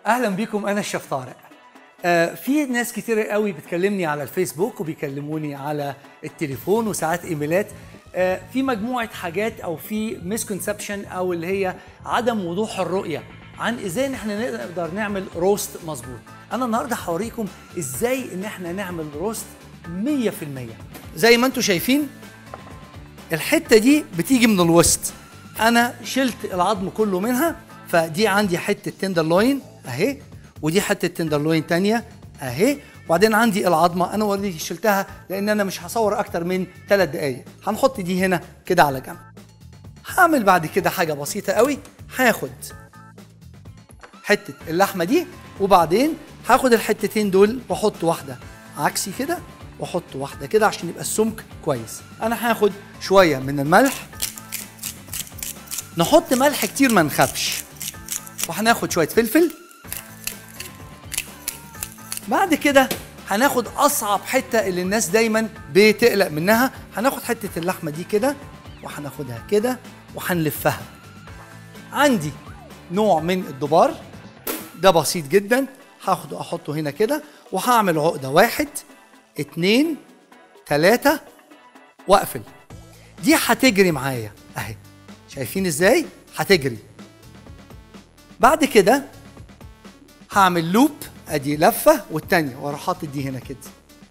اهلا بيكم انا الشيف طارق آه في ناس كتير قوي بتكلمني على الفيسبوك وبيكلموني على التليفون وساعات ايميلات آه في مجموعه حاجات او في مسكونسبشن او اللي هي عدم وضوح الرؤيه عن ازاي ان احنا نقدر نعمل روست مظبوط انا النهارده هوريكم ازاي ان احنا نعمل روست 100% زي ما انتم شايفين الحته دي بتيجي من الوسط انا شلت العظم كله منها فدي عندي حته تندرلوين اهي ودي حته تندرلوين تانية اهي وبعدين عندي العظمه انا اوريدي شلتها لان انا مش هصور اكتر من ثلاث دقائق هنحط دي هنا كده على جنب هعمل بعد كده حاجه بسيطه قوي هاخد حته اللحمه دي وبعدين هاخد الحتتين دول واحط واحده عكسي كده واحط واحده كده عشان يبقى السمك كويس انا هاخد شويه من الملح نحط ملح كتير ما نخافش وهناخد شويه فلفل بعد كده هناخد اصعب حته اللي الناس دايما بتقلق منها هناخد حته اللحمه دي كده وهناخدها كده وهنلفها عندي نوع من الدبار ده بسيط جدا هاخده احطه هنا كده وهعمل عقده واحد اتنين تلاته واقفل دي هتجري معايا اهي شايفين ازاي هتجري بعد كده هعمل لوب ادي لفه والتانيه واروح حاطط دي هنا كده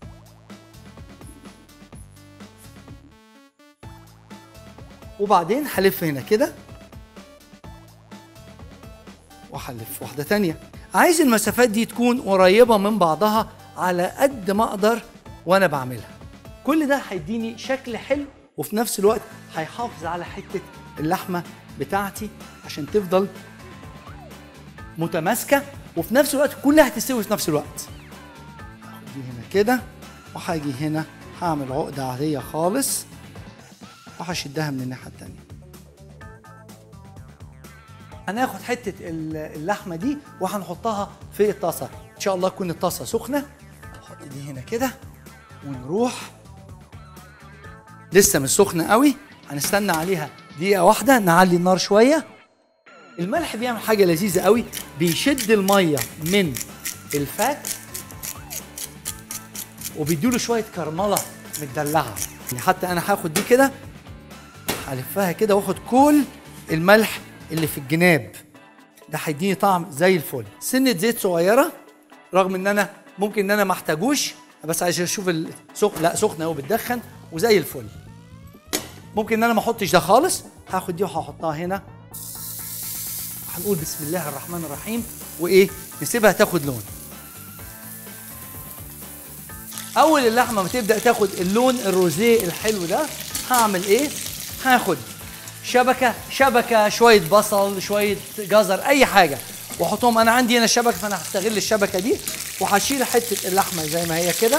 وبعدين هلف هنا كده وهلف واحده تانيه عايز المسافات دي تكون قريبه من بعضها على قد ما اقدر وانا بعملها كل ده هيديني شكل حلو وفي نفس الوقت هيحافظ على حته اللحمه بتاعتي عشان تفضل متماسكه وفي نفس الوقت كلها هتستوي في نفس الوقت هاخد دي هنا كده وهاجي هنا هعمل عقده عاديه خالص وهشدها من الناحيه التانيه هناخد حته اللحمه دي وهنحطها في الطاسه ان شاء الله تكون الطاسه سخنه نحط دي هنا كده ونروح لسه مش سخنه قوي هنستنى عليها دقيقه واحده نعلي النار شويه الملح بيعمل حاجه لذيذه قوي بيشد الميه من الفات وبيديله شويه كرمله متدلعه يعني حتى انا هاخد دي كده هلفها كده واخد كل الملح اللي في الجناب ده هيديني طعم زي الفل سنه زيت صغيره رغم ان انا ممكن ان انا ما احتاجوش بس عايز اشوف السخ... لا سخنه اهو بتدخن وزي الفل ممكن ان انا ما احطش ده خالص هاخد دي وهحطها هنا هنقول بسم الله الرحمن الرحيم وايه نسيبها تاخد لون اول اللحمه ما تبدا تاخد اللون الروزيه الحلو ده هعمل ايه هاخد شبكه شبكه شويه بصل شويه جزر اي حاجه واحطهم انا عندي هنا شبكه فانا هستغل الشبكه دي وهشيل حته اللحمه زي ما هي كده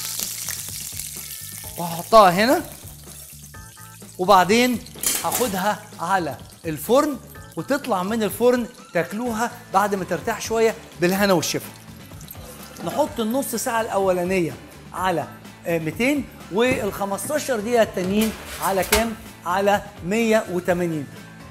وهحطها هنا وبعدين هاخدها على الفرن وتطلع من الفرن تاكلوها بعد ما ترتاح شويه بالهنا والشفا نحط النص ساعه الاولانيه على 200 وال 15 دقيقه التانيين على كام على 180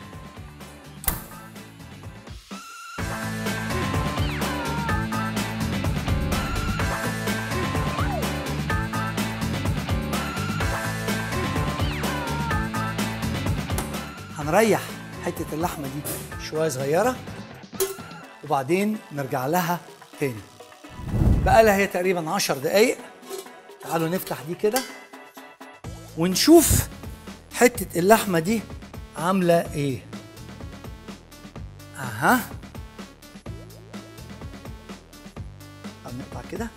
هنريح حته اللحمه دي شويه صغيره وبعدين نرجع لها تاني بقى لها هي تقريبا 10 دقايق تعالوا نفتح دي كده ونشوف حته اللحمه دي عامله ايه اها هنقطع كده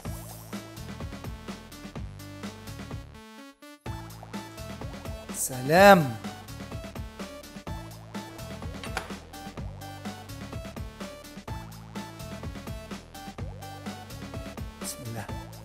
سلام بسم الله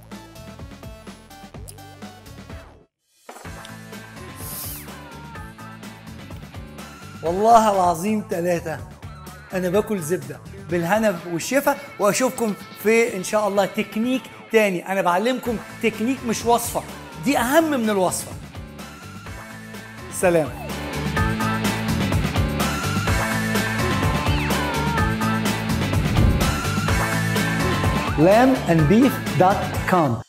والله العظيم ثلاثة أنا باكل زبدة بالهنا والشفا وأشوفكم في إن شاء الله تكنيك تاني أنا بعلمكم تكنيك مش وصفة دي أهم من الوصفة سلام lambandbeef.com